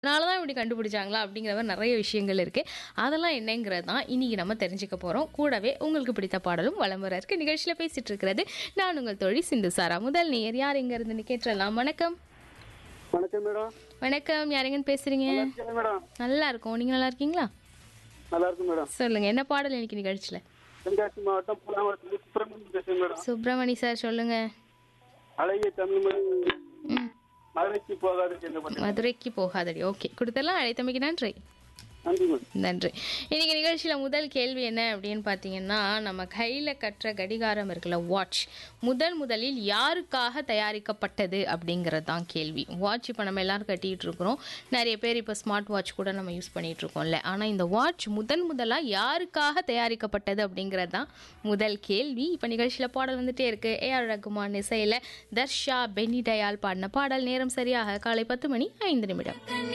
அதனால தான் இப்படி கண்டுபிடிச்சாங்களா அப்படிங்கிற மாதிரி நிறைய விஷயங்கள் இருக்குது அதெல்லாம் என்னங்கிறது தான் இன்றைக்கி நம்ம தெரிஞ்சுக்க போகிறோம் கூடவே உங்களுக்கு பிடித்த பாடலும் வலம் வர இருக்கு நிகழ்ச்சியில் பேசிகிட்டு இருக்கிறது நான் உங்கள் தோழி சிந்து சாரா முதல் நேர் யார் எங்க இருந்துன்னு கேட்டுடலாம் வணக்கம் வணக்கம் மேடம் வணக்கம் யாரெங்கன்னு பேசுகிறீங்க இருக்கேன் மேடம் நல்லா இருக்கும் நீங்கள் நல்லா இருக்கீங்களா நல்லா இருக்கும் மேடம் சொல்லுங்கள் என்ன பாடல் இன்னைக்கு நிகழ்ச்சியில் தென்காசி மாவட்டம் புலாமரத்துல சுப்பிரமணியம் பேசுறேன் மேடம் சுப்பிரமணி சார் சொல்லுங்கள் அழகிய தமிழ் மொழி ம் மதுரைக்கு போகாது என்ன பண்ண மதுரைக்கு போகாதடி ஓகே கொடுத்தெல்லாம் அழைத்தமைக்கு நன்றி நன்றி மேடம் நன்றி இன்னைக்கு நிகழ்ச்சியில் முதல் கேள்வி என்ன அப்படின்னு பார்த்தீங்கன்னா நம்ம கையில் கட்டுற கடிகாரம் இருக்குல்ல வாட்ச் முதல் முதலில் யாருக்காக தயாரிக்கப்பட்டது அப்படிங்கிறது தான் கேள்வி வாட்ச் இப்போ நம்ம எல்லாரும் கட்டிகிட்டு இருக்கிறோம் நிறைய பேர் இப்போ ஸ்மார்ட் வாட்ச் கூட நம்ம யூஸ் பண்ணிகிட்டு இருக்கோம்ல ஆனால் இந்த வாட்ச் முதன் முதலாக யாருக்காக தயாரிக்கப்பட்டது அப்படிங்கிறது தான் முதல் கேள்வி இப்போ நிகழ்ச்சியில் பாடல் வந்துட்டே இருக்கு ஏஆர் ரகுமான் இசையில் தர்ஷா பென்னி டயால் பாடின பாடல் நேரம் சரியாக காலை பத்து மணி ஐந்து நிமிடம்